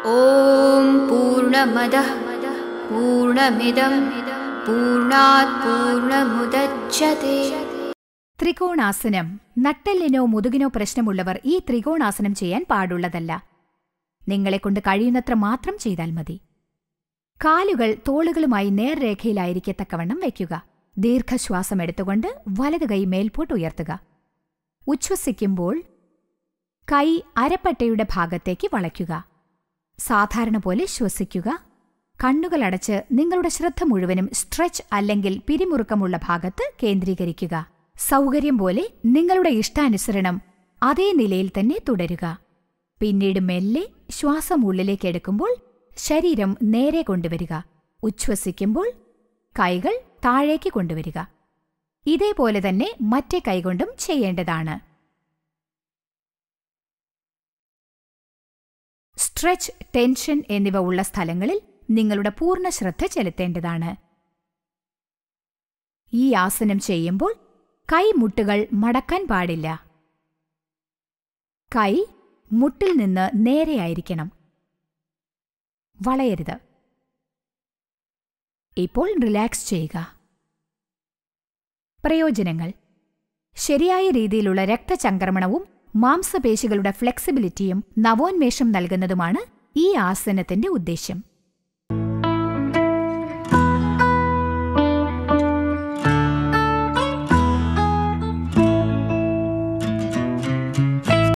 ॐ पूर्णमदः पूर्णमिदं पूर्णात् पूर्णमुदच्यते ത്രികോണാസനം നട്ടെല്ലിനോ മുതുകിനോ പ്രശ്നമുള്ളവർ ഈ ത്രികോണാസനം ചെയ്യാൻ പാടുള്ളതല്ല നിങ്ങളെക്കൊണ്ട് കഴിയുന്നത്ര മാത്രം ചെയ്താൽ മതി കാലുകൾ തോളുകളുമായി നേർരേഖയിലായിരിക്കത്തക്കവണ്ണം വയ്ക്കുക ദീർഘശ്വാസം എടുത്തുകൊണ്ട് വലത് കൈ മേൽപോട്ട് ഉയർത്തുക ഉച്ഛ്വസിക്കുമ്പോൾ കൈ അരപ്പട്ടയുടെ ഭാഗത്തേക്ക് വളയ്ക്കുക സാധാരണ പോലെ ശ്വസിക്കുക കണ്ണുകളടച്ച് നിങ്ങളുടെ ശ്രദ്ധ മുഴുവനും സ്ട്രെച്ച് അല്ലെങ്കിൽ പിരിമുറുക്കമുള്ള ഭാഗത്ത് കേന്ദ്രീകരിക്കുക സൗകര്യം പോലെ നിങ്ങളുടെ ഇഷ്ടാനുസരണം അതേ നിലയിൽ തന്നെ തുടരുക പിന്നീട് മെല്ലെ ശ്വാസം ഉള്ളിലേക്ക് എടുക്കുമ്പോൾ ശരീരം നേരെ കൊണ്ടുവരിക ഉച്ഛ്വസിക്കുമ്പോൾ കൈകൾ താഴേക്ക് കൊണ്ടുവരിക ഇതേപോലെ തന്നെ മറ്റേ കൈകൊണ്ടും ചെയ്യേണ്ടതാണ് സ്ട്രെച്ച് ടെൻഷൻ എന്നിവ ഉള്ള സ്ഥലങ്ങളിൽ നിങ്ങളുടെ പൂർണ്ണ ശ്രദ്ധ ചെലുത്തേണ്ടതാണ് ഈ ആസനം ചെയ്യുമ്പോൾ കൈമുട്ടുകൾ മടക്കാൻ പാടില്ല കൈ മുട്ടിൽ നിന്ന് നേരെയായിരിക്കണം വളയരുത് ഇപ്പോൾ റിലാക്സ് ചെയ്യുക പ്രയോജനങ്ങൾ ശരിയായ രീതിയിലുള്ള രക്തചംക്രമണവും മാംസപേശികളുടെ ഫ്ലെക്സിബിലിറ്റിയും നവോന്മേഷം നൽകുന്നതുമാണ് ഈ ആസനത്തിന്റെ ഉദ്ദേശ്യം